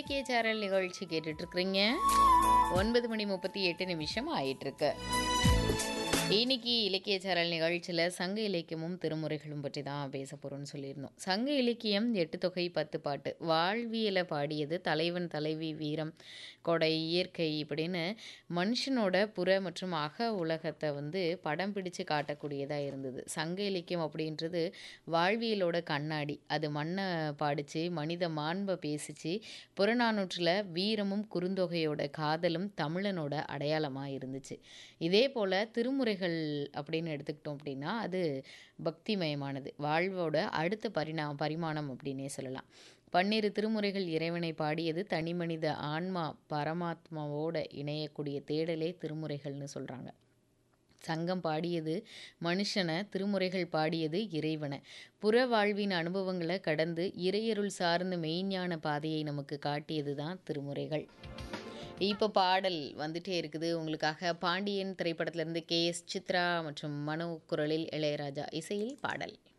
இலக்கிய சேனல் நிகழ்ச்சி கேட்டுட்டு இருக்கிறீங்க ஒன்பது மணி முப்பத்தி எட்டு நிமிஷம் ஆயிட்டு இருக்கு இன்னைக்கு இலக்கிய சேனல் நிகழ்ச்சியில் சங்க இலக்கியமும் திருமுறைகளும் பற்றி தான் பேச போகிறோம்னு சொல்லியிருந்தோம் சங்க இலக்கியம் எட்டு தொகை பத்து பாட்டு வாழ்வியலை பாடியது தலைவன் தலைவி வீரம் கொடை இயற்கை இப்படின்னு மனுஷனோட புற மற்றும் அக உலகத்தை வந்து படம் பிடிச்சு காட்டக்கூடியதாக இருந்தது சங்க இலக்கியம் அப்படின்றது வாழ்வியலோட கண்ணாடி அது மண்ணை பாடிச்சு மனித மாண்பை பேசிச்சு புறநானூற்றில் வீரமும் குறுந்தொகையோட காதலும் தமிழனோட அடையாளமாக இருந்துச்சு இதே போல் திருமுறைகள் அப்படின்னு எடுத்துக்கிட்டோம் அப்படின்னா அது பக்திமயமானது வாழ்வோட அடுத்த பரிணா பரிமாணம் அப்படின்னே சொல்லலாம் பன்னிரு திருமுறைகள் இறைவனை பாடியது தனிமனித ஆன்மா பரமாத்மாவோட இணையக்கூடிய தேடலே திருமுறைகள்னு சொல்கிறாங்க சங்கம் பாடியது மனுஷனை திருமுறைகள் பாடியது இறைவனை புற வாழ்வின் அனுபவங்களை கடந்து இறையருள் சார்ந்த மெய்ஞான பாதையை நமக்கு காட்டியது தான் திருமுறைகள் இப்போ பாடல் வந்துட்டே இருக்குது உங்களுக்காக பாண்டியன் திரைப்படத்திலிருந்து கே எஸ் சித்ரா மற்றும் மனோ குரலில் இளையராஜா இசையில் பாடல்